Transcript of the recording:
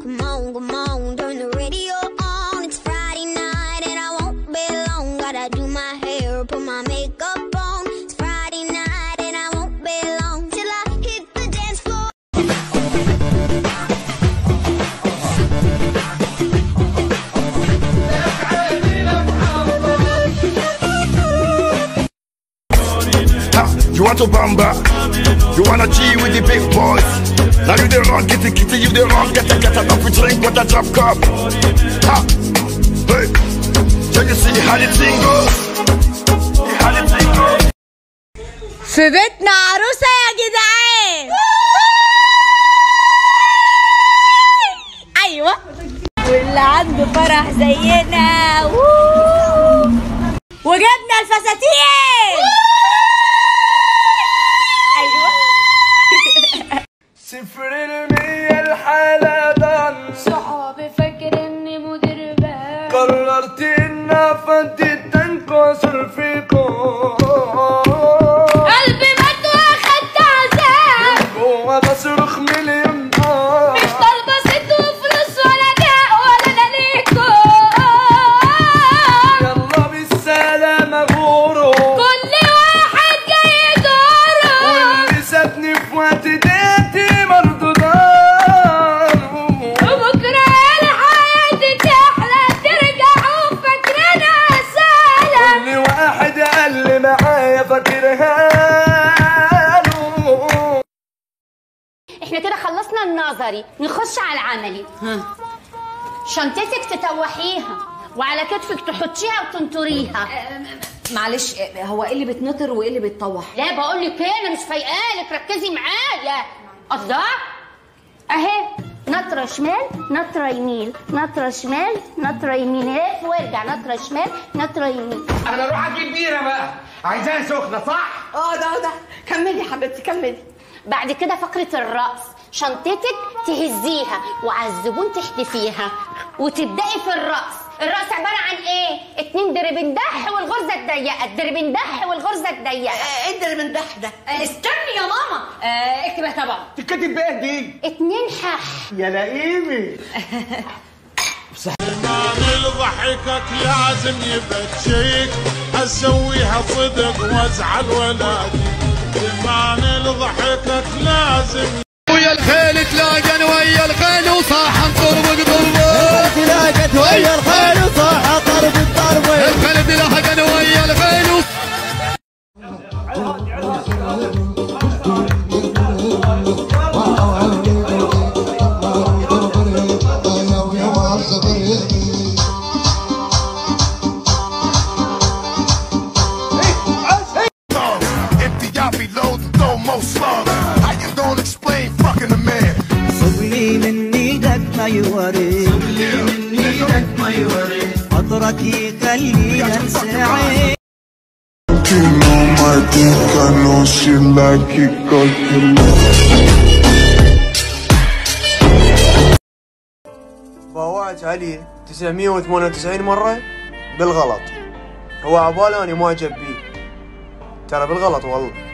Come on, come on, turn the radio on. It's Friday night and I won't be long. Gotta do my hair, put my makeup on. It's Friday night and I won't be long till I hit the dance floor. Ha, you want to bamba? You wanna G with the big boys? Now you the wrong, get it, kitty, you the wrong, get it, get it, up, we drink with a drop cup. Ha, hey, can you see how the thing goes? How the thing goes? في بيتنا عروسة يا جدعان ايوه واللي عنده فرح زينا ووو. وجبنا الفساتين ايوه صفر المية الحالة ضل صحابي فاكر اني مدير بقى قررت ان افضي تنكسر فيكم قلبي مات واخدت عذاب جوا بصرخ مليون نار مش طالبة ست وفلوس ولا جاء ولا انا ليكم يلا بالسلامة غورو كل واحد جاي دوره واللي سابني في وقت ديتي برضه دار وبكرة الحياة تحلى ترجعوا فاكرينها سهلة كل واحد قال لي معايا فاكرها له احنا كده خلصنا النظري نخش على العملي شنطتك تتوحيها وعلى كتفك تحطيها وتنطريها معلش هو ايه اللي بتنطر وايه اللي بتطوح لا بقول لك ايه انا مش فايقالك ركزي معايا الله اهي نطرة شمال نطرة يمين نطرة شمال نطرة يمين لف وارجع نطرة شمال نطرة يمين انا اروح اجيب بيره بقى عايزاها سخنه صح اه ده ده كملي يا حبيبتي كملي بعد كده فقرة الرأس شنطتك تهزيها وعلى الزبون تحدفيها وتبدأي في الرأس الرأس عبارة عن ايه؟ اتنين دربندح والغرزة الضيقة الدربندح والغرزة الضيقة ايه اللي من ده ده استني يا ماما آه اكتبها طبعا تتكتب بايه دي اتنين حح يا لئيمي من ضحكك لازم يبتشيك اسويها صدق وازعل ولادي ايمان ضحكك لازم ويا الخيل تلاقن ويا الخيل وصاح نطربق ضربه تلاقت ويا الخيل وصاح طرب الضرب الخيل تلاقن ويا الخيل وصاح Empty y'all be low, throw more slugs. How you gonna explain fucking a man? صبلي من ايدك ما يوري صبلي من ايدك ما يوري عطرك يخلينا انسى عين You know my dick, I know she like it, cause you باوعت عليه 998 مرة بالغلط هو عباله اني معجب بيه ترى بالغلط والله